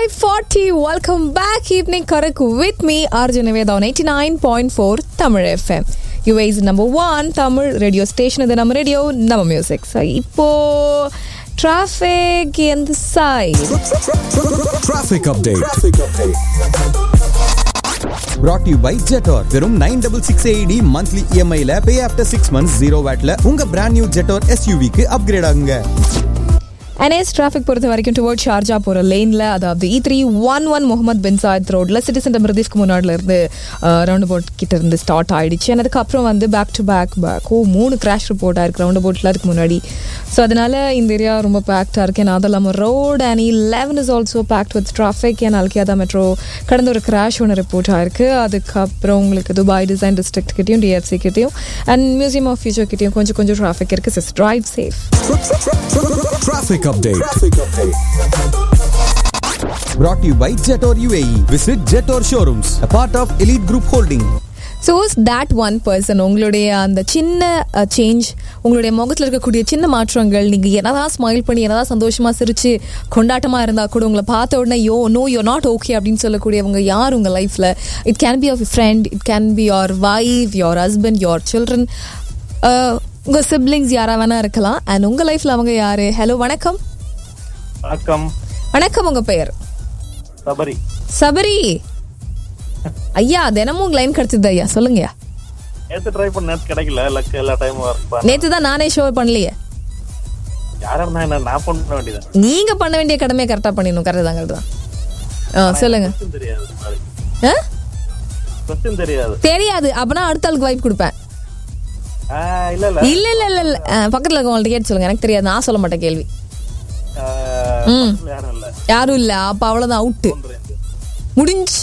540 welcome back evening correct with me Arjun Niveda on 89.4 Tamil FM UA's number one Tamil radio station இது நம்ம radio நம்ம music so இப்போ traffic எந்த side Traffic update. Brought to you by Jetor. வெறும் nine double six AED monthly இஎம்ஐல pay after six months zero வேட்ல உங்க brand new Jetour எஸ்யூவிக்கு அப்கிரேட் ஆகுங்க என்எஸ் டிராஃபிக் பொறுத்த வரைக்கும் டுவர்ட் ஷார்ஜா போகிற லேனில் அதாவது E three one one Mohammed bin Zayed ரோட்டில் சிட்டி சென்டர் மிருதிஸ்க்கு முன்னாடில இருந்து ரவுண்ட் போட் கிட்ட இருந்து ஸ்டார்ட் ஆயிடுச்சு And அதுக்கப்புறம் வந்து பேக் டு பேக் பேக் ஓ மூணு கிராஷ் ரிப்போர்ட் ஆயிருக்கு ரவுண்ட் போட்டில் அதுக்கு முன்னாடி ஸோ அதனால இந்த ஏரியா ரொம்ப பேக்டாக இருக்கு ஏன்னா அது இல்லாமல் road and eleven is also packed with traffic ஏன்னா அல்கியாதா மெட்ரோ கடந்த ஒரு கிராஷ் ஒன்று ரிப்போர்ட் ஆயிருக்கு அதுக்கப்புறம் உங்களுக்கு துபாய் டிசைன் டிஸ்ட்ரிக்ட் கிட்டையும் டிஎஃப்சி கிட்டையும் அண்ட் மியூசியம் ஆஃப் ஃபியூச்சர் கிட்டையும் கொஞ்சம் கொஞ்சம் டிராஃபிக் இருக்கு சிஸ் drive safe Traffic update. Brought to you by Jetor UAE. Visit Jetor showrooms, a part of Elite Group Holding. So that one person உங்களுடைய அந்த சின்ன சேஞ்ச் உங்களுடைய முகத்தில் இருக்கக்கூடிய சின்ன மாற்றங்கள் நீங்கள் என்னதான் ஸ்மைல் பண்ணி என்னதான் சந்தோஷமாக சிரிச்சு கொண்டாட்டமாக இருந்தால் கூட உங்களை பார்த்த உடனே you know you're not okay அப்படின்னு சொல்லக்கூடியவங்க யார் உங்கள் லைஃப்பில் it can be your friend it can be your wife your husband your children உங்கள் சிப்ளிங்ஸ் யாராக வேணா இருக்கலாம் அண்ட் உங்கள் லைஃப்பில் அவங்க யார் ஹலோ வணக்கம் வணக்கம் வணக்கம் உங்கள் பெயர் சபரி சபரி ஐயா தினமும் லைன் கிடைச்சது ஐயா சொல்லுங்கய்யா நேத்து ட்ரை பண்ண நேத்து கிடைக்கல லக் எல்லா டைம் ஒர்க் நேற்று தான் நானே ஷோ பண்ணலையே யாரா இருந்தா என்ன நான் பண்ண வேண்டியதான் நீங்க பண்ண வேண்டிய கடமையை கரெக்டா பண்ணிடணும் கரெக்ட் தான் கரெக்ட் தான் ஆ, சொல்லுங்க கொஸ்டின் தெரியாது ஆ? கொஸ்டின் தெரியாது தெரியாது அப்பனா அடுத்த ஆளுக்கு வாய்ப்பு கொடுப்பேன் ஆ, இல்ல இல்ல இல்ல இல்ல இல்ல இல்ல ஆ, பக்கத்துல இருக்கவங்கள்ட்ட கேட்டு சொல்லுங்க எனக்கு தெரியாது நான் சொல்ல மாட்டேன் கேள்வி ஆ, ம். பக்கத்துல யாரும் இல்ல யாரும் இல்ல அப்ப அவ்வளவுதான் அவுட்டு முடிஞ்சு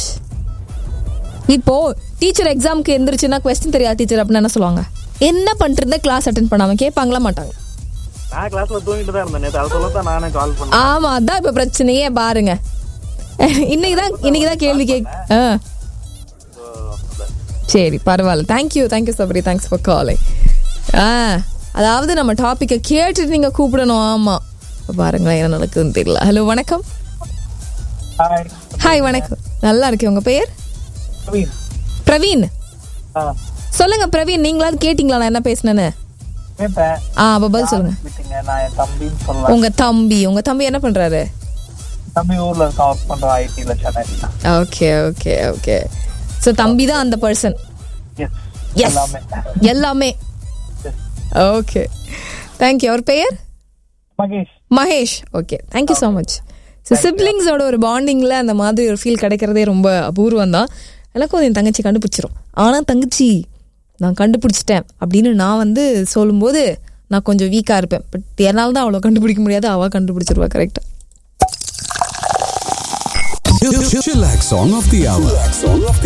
இப்போ டீச்சர் எக்ஸாம்க்கு எந்திரிச்சுன்னா கொஸ்டின் தெரியாது டீச்சர் அப்படின்னு என்ன சொல்லுவாங்க என்ன பண்ணிட்டு இருந்த கிளாஸ் அட்டன் பண்ணாம கேட்பாங்களா மாட்டாங்க நான் கிளாஸ்ல தூங்கிட்டு தான் இருந்தேன் நேத்து அதை சொல்ல தான் நானே கால் பண்ணேன் ஆமா அதான் இப்ப பிரச்சனையே பாருங்க இன்னைக்குதான் இன்னைக்குதான் கேள்வி கேக் ஆ So, அதான். சரி பரவாயில்ல thank you thank you Sabari thanks for calling ஆ அதாவது நம்ம டாப்பிக்கை கேட்டுட்டு நீங்கள் கூப்பிடணும் ஆமாம் இப்போ பாருங்களேன் என்ன நடக்குதுன்னு தெரியல ஹலோ வணக்கம் ஹாய் ஹாய் வணக்கம் நல்லா இருக்கு உங்கள் பெயர் பிரவீன் பிரவீன் ஆ சொல்லுங்க பிரவீன் நீங்களாவது கேட்டிங்களா நான் என்ன பேசினேன்னு கேட்டேன் ஆ அப்போ பதில் சொல்லுங்க விட்டீங்க நான் என் தம்பின்னு சொல்லலாம் உங்க தம்பி உங்க தம்பி என்ன பண்றாரு தம்பி ஊர்ல இருக்கான் ஒர்க் பண்றான் ஐடில சென்னையில ஓகே ஓகே ஓகே ஸோ தம்பி தான் அந்த பர்சன் எஸ் Yes. எல்லாமே எல்லாமே Yes. ஓகே தேங்க்யூ அவர் பெயர் Mahesh Mahesh okay thank you so much so சிப்ளிங்ஸோட ஒரு பாண்டிங்கில் அந்த மாதிரி ஒரு ஃபீல் கிடைக்கிறதே ரொம்ப அபூர்வம் தான் எனக்கும் அது என் தங்கச்சி கண்டுபிடிச்சிரும் ஆனால் தங்கச்சி நான் கண்டுபிடிச்சிட்டேன் அப்படின்னு நான் வந்து சொல்லும்போது நான் கொஞ்சம் வீக்காக இருப்பேன் பட் என்னால் தான் அவ்வளோ கண்டுபிடிக்க முடியாது அவள் கண்டுபிடிச்சிருவா கரெக்டாக Chillax song of the hour.